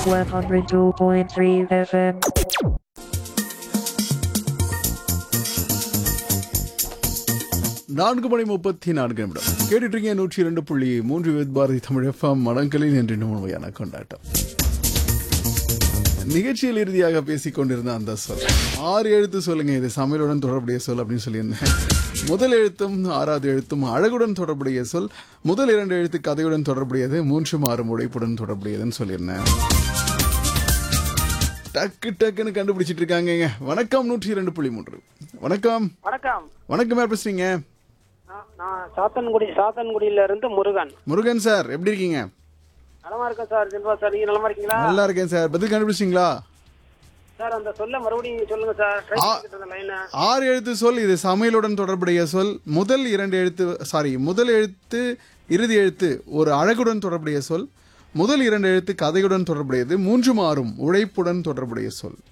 102.3 FM. நான்கு மணி முப்பத்தி நான்கு நிமிடம் கேட்டுட்டு இருக்கீங்க நூற்றி இரண்டு புள்ளி மூன்று வித் பாரதி தமிழ் எஃப்எம் மடங்களில் என்று உண்மையான கொண்டாட்டம் நிகழ்ச்சியில் இறுதியாக பேசிக் கொண்டிருந்த அந்த சொல் ஆறு எழுத்து சொல்லுங்க இது சமையலுடன் தொடர்புடைய சொல் அப்படின்னு சொல்லியிருந்தேன் முதல் எழுத்தும் ஆறாவது எழுத்தும் அழகுடன் தொடர்புடைய சொல் முதல் இரண்டு எழுத்து கதையுடன் தொடர்புடையது மூன்று மாறும் உழைப்புடன் தொடர்புடையதுன்னு சொல்லியிருந்தேன் டக்கு டக்குன்னு கண்டுபிடிச்சிட்டு இருக்காங்க வணக்கம் நூற்றி இரண்டு புள்ளி மூன்று வணக்கம் வணக்கம் வணக்கம் யார் பேசுறீங்க நான் நான் சாத்தன்குடி சாத்தன்குடியில இருந்து முருகன் முருகன் சார் எப்படி இருக்கீங்க நலமா இருக்கேன் சார் செல்வா சார் நீங்க நலமா இருக்கீங்களா நல்லா இருக்கேன் சார் பதில் கண்டுபிடிச்சிங்களா சார் அந்த சொல்ல மறுபடியும் சொல்லுங்க சார் ட்ரை பண்ணிட்டு இருந்த லைனை ஆறு எழுத்து சொல் இது சமையலுடன் தொடர்புடைய சொல் முதல் இரண்டு எழுத்து சாரி முதல் எழுத்து இறுதி எழுத்து ஒரு அழகுடன் தொடர்புடைய சொல் முதல் இரண்டு எழுத்து கதையுடன் தொடர்புடையது மூன்று மாறும் உழைப்புடன் தொடர்புடைய சொல்